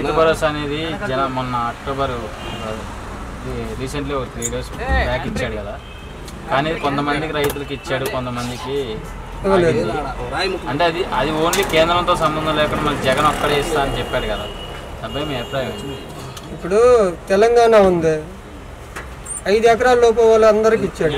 రైతు భరోసా అనేది జన మొన్న అక్టోబర్ రీసెంట్లీ ఒక త్రీ డేస్ బ్యాక్ ఇచ్చాడు కదా కానీ కొంతమందికి రైతులకు ఇచ్చాడు కొంతమందికి ఆగింది. అంటే అది అది ఓన్లీ కేంద్రంతో సంబంధం లేకుండా మన జగన్ ఒక్కడే ఇస్తా అని చెప్పాడు కదా దానిపై మీ అభిప్రాయం ఏంటి? ఇప్పుడు తెలంగాణ ఉంది ఐదు ఎకరాల లోపు వాళ్ళందరికి ఇచ్చాడు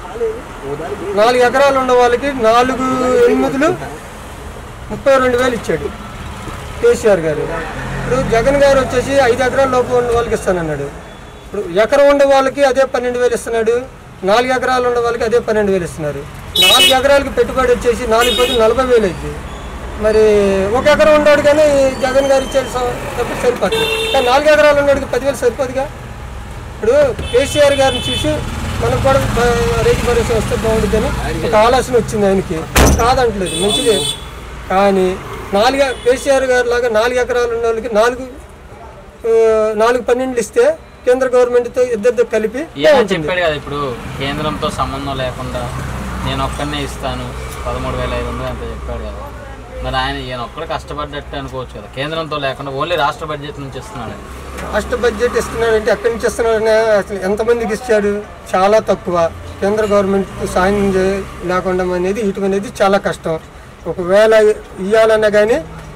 నాలుగు ఎకరాలు ఉన్న వాళ్ళకి నాలుగు ఎనిమిదిలు ముప్పై రెండు వేలు ఇచ్చాడు కేసీఆర్ గారు ఇప్పుడు జగన్ గారు వచ్చేసి ఐదు ఎకరాల లోపు ఉన్న వాళ్ళకి ఇస్తానన్నాడు ఇప్పుడు ఎకరం ఉండే వాళ్ళకి అదే పన్నెండు వేలు ఇస్తున్నాడు నాలుగు ఎకరాలు ఉన్న వాళ్ళకి అదే పన్నెండు వేలు ఇస్తున్నారు నాలుగు ఎకరాలకి పెట్టుబడి వచ్చేసి నాలుగు పది నలభై వేలు అయింది మరి ఒక ఎకరం ఉన్నాడు కానీ జగన్ గారు ఇచ్చే డబ్బులు సరిపోతుంది కానీ నాలుగు ఎకరాలు ఉన్నాడు పదివేలు సరిపోదుగా ఇప్పుడు కేసీఆర్ గారిని చూసి మనకు కూడా బ- రైతు భరోసా వస్తే బాగుంటుందని ఒక ఆలోచన వచ్చింది ఆయనకి కాదంటలేదు మంచిదే కానీ నాలుగు కేసీఆర్ గారు లాగా నాలుగు ఎకరాలు ఉన్న వాళ్ళకి నాలుగు ఆ, నాలుగు పన్నెండులు ఇస్తే కేంద్ర గవర్నమెంట్తో ఇద్దరితో కలిపి ఏమని చెప్పాడు కదా ఇప్పుడు కేంద్రంతో సంబంధం లేకుండా నేను ఒక్కడనే ఇస్తాను పదమూడు వేల ఐదు వందలు ఎంత చెప్పాడు కదా మరి ఆయన ఈయన ఒక్కడే కష్టపడ్డట్టు అనుకోవచ్చు కదా కేంద్రంతో లేకుండా ఓన్లీ రాష్ట్ర బడ్జెట్ నుంచి ఇస్తున్నాడు ఆయన. రాష్ట్ర బడ్జెట్ ఇస్తున్నాడంటే ఎక్కడి నుంచి ఇస్తున్నాడని అసలు ఎంతమందికి ఇచ్చాడు చాలా తక్కువ కేంద్ర గవర్నమెంట్ సాయం చే- లేకుండా అనేది ఇటు అనేది చాలా కష్టం ఒకవేళ ఇవ్వాలన్నా కానీ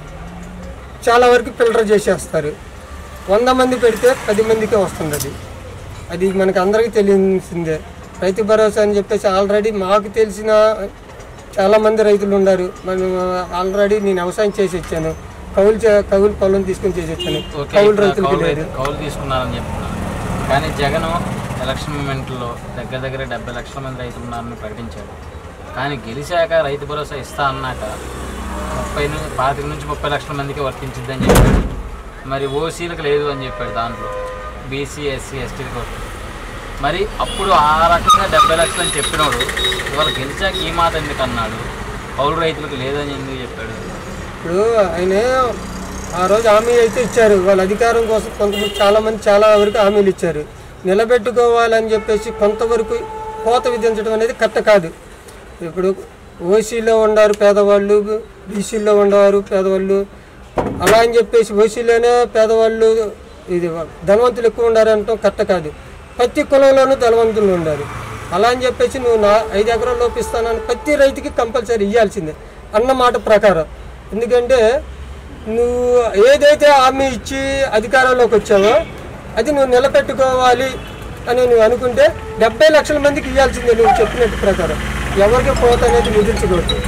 చాలా వరకు ఫిల్టర్ చేసేస్తారు వంద మంది పెడితే పది మందికే వస్తుంది అది అది మనకి అందరికీ తెలిసిందే రైతు భరోసా అని చెప్పేసి ఆల్రెడీ మాకు తెలిసిన చాలా మంది రైతులు ఉన్నారు మనం ఆల్రెడీ నేను వ్యవసాయం చేసి వచ్చాను కౌలు చే- కౌలు పొలం తీసుకొని చేసి వచ్చాను ఓకే కౌలు ఇప్పుడు రైతులకి కౌలు లేదు రైతు- కౌలు తీసుకున్నారని చెప్తున్నారు కానీ జగన్ ఎలక్షన్ మూమెంట్లో దగ్గర దగ్గర డెబ్బై లక్షల మంది రైతులు ఉన్నారని ప్రకటించాడు కానీ గెలిచాక రైతు భరోసా ఇస్తా అన్నాక ముప్పై నుంచి పాతిక నుంచి ముప్పై లక్షల మందికి వర్తించిద్దని చెప్పాడు మరి ఓసీలకు లేదు అని చెప్పాడు దాంట్లో బీసీ ఎస్సీ ఎస్టీలకు మరి అప్పుడు ఆ రకంగా డెబ్బై లక్షలు అని చెప్పినోడు ఇవాళ గెలిచాక ఈ మాట ఎందుకు అన్నాడు కౌలు రైతులకు లేదని ఎందుకు చెప్పాడు ఇప్పుడు ఆయన ఆ రోజు హామీ అయితే ఇచ్చారు వాళ్ళ అధికారం కోసం కొంతమంది చాలా మంది చాలా వరకు హామీలు ఇచ్చారు నిలబెట్టుకోవాలని చెప్పేసి కొంతవరకు కోత విధించడం అనేది కరెక్ట్ కాదు ఇప్పుడు ఓసీలో ఉండారు పేదవాళ్ళు బీసీలో ఉండేవారు పేదవాళ్ళు అలా అని చెప్పేసి ఓసీలోనే పేదవాళ్ళు ఇది ధనవంతులు ఎక్కువ ఉండారు అనటం కరెక్ట్ కాదు ప్రతి కులంలోనూ ధనవంతులు ఉండారు అలా అని చెప్పేసి నువ్వు నా ఐదు ఎకరాలు లోపిస్తానని ప్రతి రైతుకి కంపల్సరీ ఇవ్వాల్సిందే అన్న మాట ప్రకారం ఎందుకంటే నువ్వు ఏదైతే హామీ ఇచ్చి అధికారంలోకి వచ్చావో అది నువ్వు నిలబెట్టుకోవాలి అని నువ్వు అనుకుంటే డెబ్బై లక్షల మందికి ఇవ్వాల్సిందే నువ్వు చెప్పినట్టు ప్రకారం ఎవరికి కోత అనేది విధించకూడదు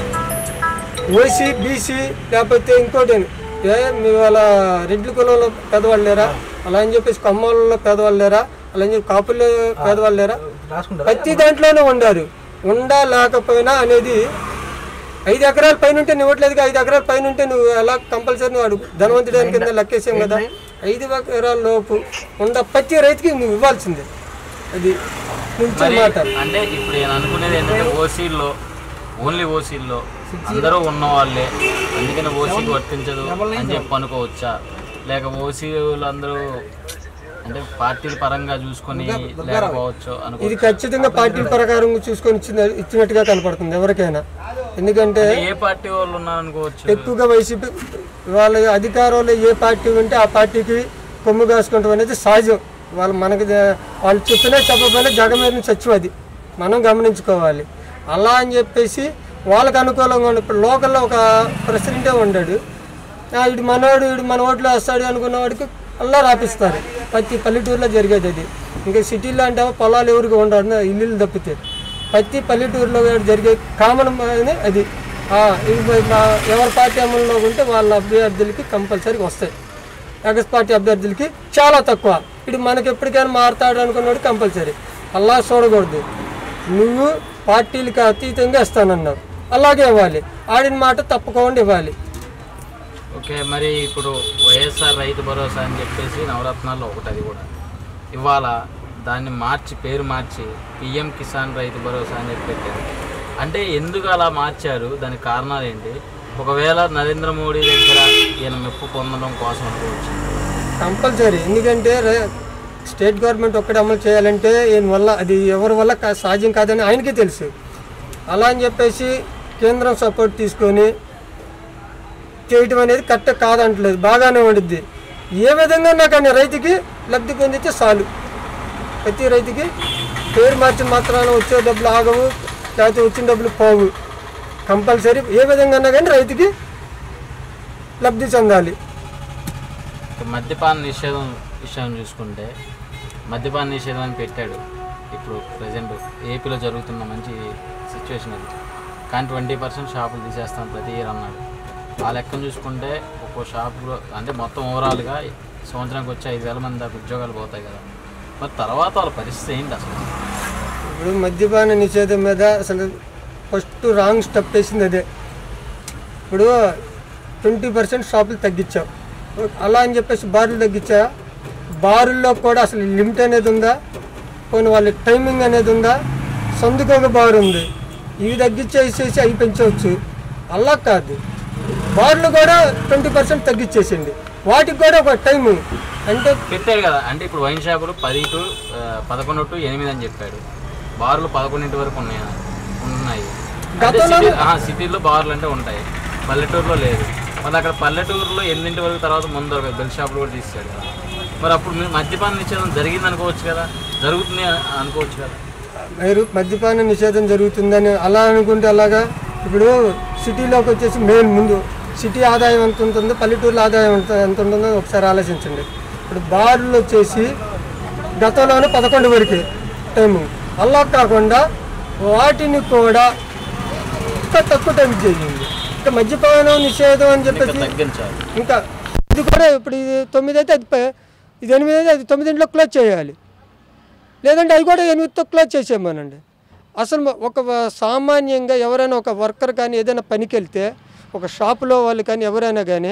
ఓసీ బీసీ లేకపోతే ఇంకోటి ఏ మీ వాళ్ళ రెడ్ల కులంలో పేదవాళ్ళు లేరా అలా అని చెప్పేసి కమ్మలలో పేదవాళ్ళు లేరా అలా అని చెప్పి కాపుల్లో పేదవాళ్ళు లేరా ప్రతి దాంట్లోనే ఉండారు ఉండా లేకపోయినా అనేది ఐదు ఎకరాల పైన ఉంటే నువ్వు ఇవ్వట్లేదు ఐదు ఎకరాల పైన ఉంటే నువ్వు ఎలా కంపల్సరీ నువ్వు అడుగు ధనవంతుడు అని కింద లెక్కేసాం కదా ఐదు ఎకరాల లోపు ఉండ ప్రతి రైతుకి నువ్వు ఇవ్వాల్సిందే అది నువ్వు ఇచ్చే మరి మాట అంటే ఇప్పుడు నేను అనుకునేది ఏంటంటే ఓసీల్లో ఓన్లీ ఓసీల్లో అందరూ ఉన్న వాళ్ళే అందుకని ఓసీకి వర్తించదు అని చెప్పి అనుకోవచ్చా లేక ఓసీలు అందరూ అంటే పార్టీల పరంగా చూసుకొని లేకపోవచ్చు అనుకో ఇది ఖచ్చితంగా పార్టీ ప్రకారం చూసుకొని ఇచ్చిన ఇచ్చినట్టుగా కనపడుతుంది ఎవరికైనా ఎందుకంటే ఏ పార్టీ వాళ్ళు ఉన్నారు అనుకోవచ్చు ఎక్కువగా వైసీపీ వాళ్ళ అధికారంలో ఏ పార్టీ ఉంటే ఆ పార్టీకి కొమ్ము కాసుకుంటాం అనేది సహజం వాళ్ళు మనకి ద- వాళ్ళు చెప్పినా చెప్పకపోయినా జగమైన సత్యం అది మనం గమనించుకోవాలి అలా అని చెప్పేసి వాళ్ళకి అనుకూలంగా ఉన్న ఇప్పుడు లోకల్లో ఒక ప్రెసిడెంటే ఉన్నాడు ఆ, ఇడు మనవాడు ఇడు మన ఓట్లు వేస్తాడు అనుకున్న వాడికి అలా రాపిస్తారు ప్రతి పల్లెటూరులో జరిగేది అది ఇంకా సిటీలో అంటే పొలాలు ఎవరికి ఉండదు ఇల్లులు తప్పితే ప్రతి పల్లెటూరులో జరిగే కామన్ అని అది ఆ, ఇవి మా- ఎవరి పార్టీ అమల్లో ఉంటే వాళ్ళ అభ్యర్థులకి కంపల్సరీ వస్తాయి కాంగ్రెస్ పార్టీ అభ్యర్థులకి చాలా తక్కువ ఇటు మనకి ఎప్పటికైనా మారుతాడు అనుకున్నాడు కంపల్సరీ అలా చూడకూడదు నువ్వు పార్టీలకి అతీతంగా ఇస్తానన్నావు అలాగే ఇవ్వాలి ఆడిన మాట తప్పకుండా ఇవ్వాలి ఓకే మరి ఇప్పుడు వైఎస్ఆర్ రైతు భరోసా అని చెప్పేసి నవరత్నాల్లో ఒకటి అది కూడా ఇవాళ దాన్ని మార్చి పేరు మార్చి పిఎం కిసాన్ రైతు భరోసా అని చెప్పి పెట్టారు అంటే ఎందుకు అలా మార్చారు దానికి కారణాలు ఏంటి ఒకవేళ నరేంద్ర మోడీ దగ్గర ఈయన మెప్పు పొందడం కోసం అనుకోవచ్చు కంపల్సరీ ఎందుకంటే రే- స్టేట్ గవర్నమెంట్ ఒక్కటి అమలు చేయాలంటే ఈయన వల్ల అది ఎవరి వల్ల కా- సాధ్యం కాదని ఆయనకే తెలుసు అలా అని చెప్పేసి కేంద్రం సపోర్ట్ తీసుకొని చేయటం అనేది కరెక్ట్ కాదంటలేదు బాగానే ఉండిద్ది ఏ విధంగా కానీ రైతుకి లబ్ధి పొందితే చాలు ప్రతి రైతుకి పేరు మార్చిన మాత్రాన వచ్చే డబ్బులు ఆగవు లేకపోతే వచ్చిన డబ్బులు పోవు కంపల్సరీ ఏ విధంగా కానీ రైతుకి లబ్ధి చెందాలి ఇక మద్యపాన నిషేధం విషయం చూసుకుంటే మద్యపాన నిషేధం అని పెట్టాడు ఇప్పుడు ప్రజెంట్ ఏపీలో జరుగుతున్న మంచి సిచ్యువేషన్ అది కానీ ట్వంటీ పర్సెంట్ షాపులు తీసేస్తాం ప్రతి ఇయర్ అన్నాడు ఆ లెక్కను చూసుకుంటే ఒక్కో షాపులో అంటే మొత్తం ఓవరాల్గా సంవత్సరానికి వచ్చి ఐదు వేల మంది దాకా ఉద్యోగాలు పోతాయి కదా మరి తర్వాత వాళ్ళ పరిస్థితి ఏంటి అసలు ఇప్పుడు మద్యపాన నిషేధం మీద అసలు ఫస్ట్ రాంగ్ స్టెప్ వేసింది అదే ఇప్పుడు ట్వంటీ పర్సెంట్ షాపులు తగ్గించావు అలా అని చెప్పేసి బార్లు తగ్గించా బారుల్లో కూడా అసలు లిమిట్ అనేది ఉందా పోనీ వాళ్ళ టైమింగ్ అనేది ఉందా సందుకు ఒక బార్ ఉంది ఇవి తగ్గించేసేసి అవి పెంచవచ్చు అలా కాదు బార్లు కూడా ట్వంటీ పర్సెంట్ తగ్గించేసింది వాటికి కూడా ఒక టైము అంటే పెట్టాడు కదా అంటే ఇప్పుడు వైన్ షాపులు పది టు ఆ, పదకొండు టు ఎనిమిది అని చెప్పాడు బార్లు పదకొండింటి వరకు ఉన్నాయి ఉన్నాయి అంటే గతంలో- సిటీ- ఆ, సిటీలో బార్లు అంటే ఉంటాయి పల్లెటూరులో లేదు మరి అక్కడ పల్లెటూరులో ఎనిమిదింటి వరకు తర్వాత ముందు ఒక బెల్ షాపులు కూడా తీసాడు కదా మరి అప్పుడు మీరు మద్యపాన నిషేధం జరిగింది అనుకోవచ్చు కదా జరుగుతుంది అని అనుకోవచ్చు కదా మీరు మద్యపాన నిషేధం జరుగుతుందని అలా అనుకుంటే అలాగా ఇప్పుడు సిటీలోకి వచ్చేసి మెయిన్ ముందు సిటీ ఆదాయం ఎంత ఉంటుందో పల్లెటూరులో ఆదాయం ఎంత ఎంత ఉంటుందో ఒకసారి ఆలోచించండి ఇప్పుడు బార్లు వచ్చేసి గతంలోనే పదకొండు వరకు టైము అలా కాకుండా వాటిని కూడా ఇంకా తక్కువ టైం చేయండి ఇంకా మద్యపానం నిషేధం అని ఇంకా చెప్పేసి తగ్గించాలి ఇంకా ఇది కూడా ఇప్పుడు ఇది తొమ్మిది అయితే అది ప- ఇది ఎనిమిది అయితే అది తొమ్మిదింట్లో క్లోజ్ చేయాలి లేదంటే అది కూడా ఎనిమిదితో క్లోజ్ చేసేయమనండి అసలు మ- ఒక వ- సామాన్యంగా ఎవరైనా ఒక వర్కర్ కానీ ఏదైనా పనికి వెళ్తే ఒక షాపులో వాళ్ళు కానీ ఎవరైనా కానీ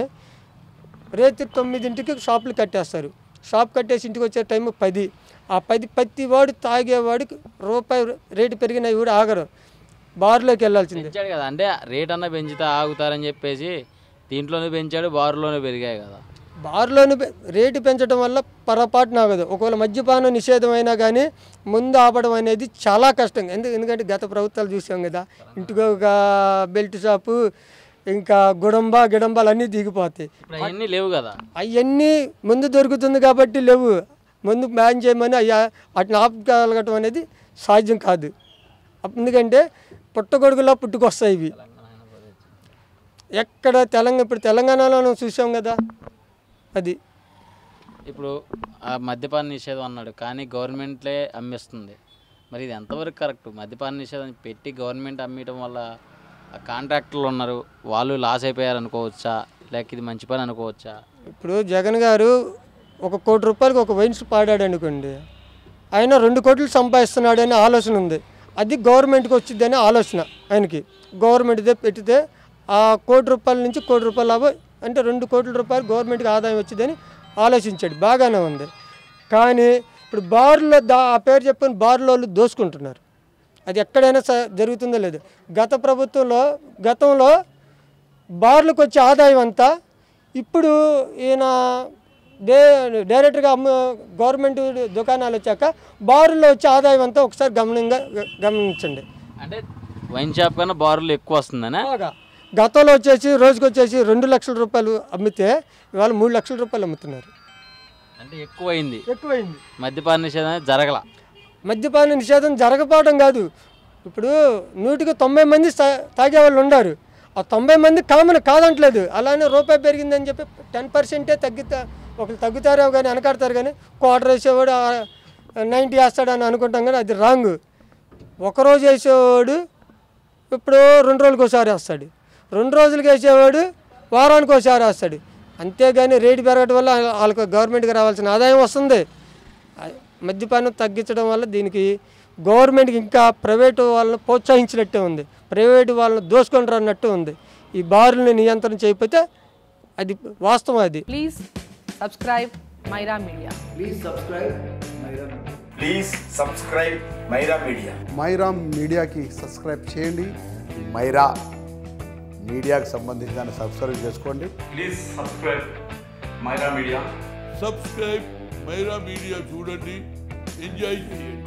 రేతి తొమ్మిదింటికి షాపులు కట్టేస్తారు షాప్ కట్టేసి ఇంటికి వచ్చే టైం పది ఆ పది ప్రతి వాడు తాగేవాడికి రూపాయి రేటు పెరిగిన కూడా ఆగరు బార్లోకి వెళ్ళాల్సిందే పెంచాడు కదా అంటే రేట్ అన్న పెంచితే ఆగుతారని చెప్పేసి దీంట్లోనే పెంచాడు బారులోనే పెరిగాయి కదా బార్లోని పె- రేటు పెంచడం వల్ల పొరపాటున ఆగదు ఒకవేళ మద్యపానం నిషేధం అయినా కానీ ముందు ఆపడం అనేది చాలా కష్టం ఎందుకు ఎందుకంటే గత ప్రభుత్వాలు చూసాం కదా ఇంటికి ఒక బెల్ట్ షాపు ఇంకా గుడంబ గిడంబాలు అన్నీ దిగిపోతాయి ఇప్పుడు అవన్నీ లేవు కదా అవన్నీ ముందు దొరుకుతుంది కాబట్టి లేవు ముందు బ్యాన్ చేయమని అయ్యా వాటిని ఆపగలగటం అనేది సాధ్యం కాదు అప్- ఎందుకంటే పుట్టగొడుగులా పుట్టుకొస్తాయి ఇవి ఎక్కడ తెలంగాణ ఇప్పుడు తెలంగాణలో చూసాం కదా అది ఇప్పుడు ఆ మద్యపాన నిషేధం అన్నాడు కానీ గవర్నమెంట్లే అమ్మిస్తుంది మరి ఇది ఎంతవరకు కరెక్ట్ మద్యపాన నిషేధం పెట్టి గవర్నమెంట్ అమ్మటం వల్ల ఆ కాంట్రాక్టర్లు ఉన్నారు వాళ్ళు లాస్ అయిపోయారు అనుకోవచ్చా లేక ఇది మంచి పని అనుకోవచ్చా ఇప్పుడు జగన్ గారు ఒక కోటి రూపాయలకి ఒక వైన్స్ పాడాడు అనుకోండి ఆయన రెండు కోట్లు సంపాదిస్తున్నాడు అనే ఆలోచన ఉంది అది గవర్నమెంట్కి వచ్చిందనే ఆలోచన ఆయనకి గవర్నమెంట్దే పెట్టితే ఆ కోటి రూపాయల నుంచి కోటి రూపాయల లాభం అంటే రెండు కోట్ల రూపాయలు గవర్నమెంట్కి ఆదాయం వచ్చిందని ఆలోచించాడు బాగానే ఉంది కానీ ఇప్పుడు బార్లో దా ఆ పేరు చెప్పుకొని బార్లో వాళ్ళు దోసుకుంటున్నారు అది ఎక్కడైనా స- జరుగుతుందో లేదు గత ప్రభుత్వంలో గతంలో బార్లకు వచ్చే ఆదాయం అంతా ఇప్పుడు ఈయన డే డైరెక్ట్గా అమ్మ గవర్నమెంట్ దుకాణాలు వచ్చాక బారుల్లో వచ్చే ఆదాయం అంతా ఒకసారి గమనంగా గమనించండి అంటే వైన్ షాప్ కన్నా బారులు ఎక్కువ వస్తుందనే బాగా గతంలో వచ్చేసి రోజుకి వచ్చేసి రెండు లక్షల రూపాయలు అమ్మితే ఇవాళ మూడు లక్షల రూపాయలు అమ్ముతున్నారు అంటే ఎక్కువ అయింది ఎక్కువైంది మద్యపాన నిషేధం అనేది జరగల మద్యపాన నిషేధం జరగకపోవడం కాదు ఇప్పుడు నూటికి తొంభై మంది తా- తాగే వాళ్ళు ఉన్నారు ఆ తొంభై మంది కామన్ కాదంటలేదు అలానే రూపాయి పెరిగిందని చెప్పి టెన్ పర్సెంటే తగ్గుతా ఒకరు తగ్గుతారేమో కానీ వెనకాడతారు కానీ క్వార్టర్ వేసేవాడు నైంటీ వేస్తాడని అనుకుంటాం కానీ అది రాంగ్ ఒకరోజు వేసేవాడు ఇప్పుడు రెండు రోజులకు ఒకసారి వేస్తాడు రెండు రోజులకి వేసేవాడు వారానికి ఒకసారి వేస్తాడు అంతేగాని రేటు పెరగడం వల్ల వాళ్ళకి గవర్నమెంట్కి రావాల్సిన ఆదాయం వస్తుంది ఆ మద్యపానం తగ్గించడం వల్ల దీనికి గవర్నమెంట్కి ఇంకా ప్రైవేటు వాళ్ళని ప్రోత్సహించినట్టే ఉంది ప్రైవేటు వాళ్ళని దోసుకొని అన్నట్టు ఉంది ఈ బారుల్ని నియంత్రణ చేయకపోతే అది వాస్తవం అది Please subscribe Myra Media. Please subscribe Myra media Myra మీడియాకి సబ్స్క్రైబ్ చేయండి మైరా మీడియాకు సంబంధించి దాన్ని సబ్స్క్రైబ్ చేసుకోండి please subscribe Myra media subscribe Myra media చూడండి ఎంజాయ్ చేయండి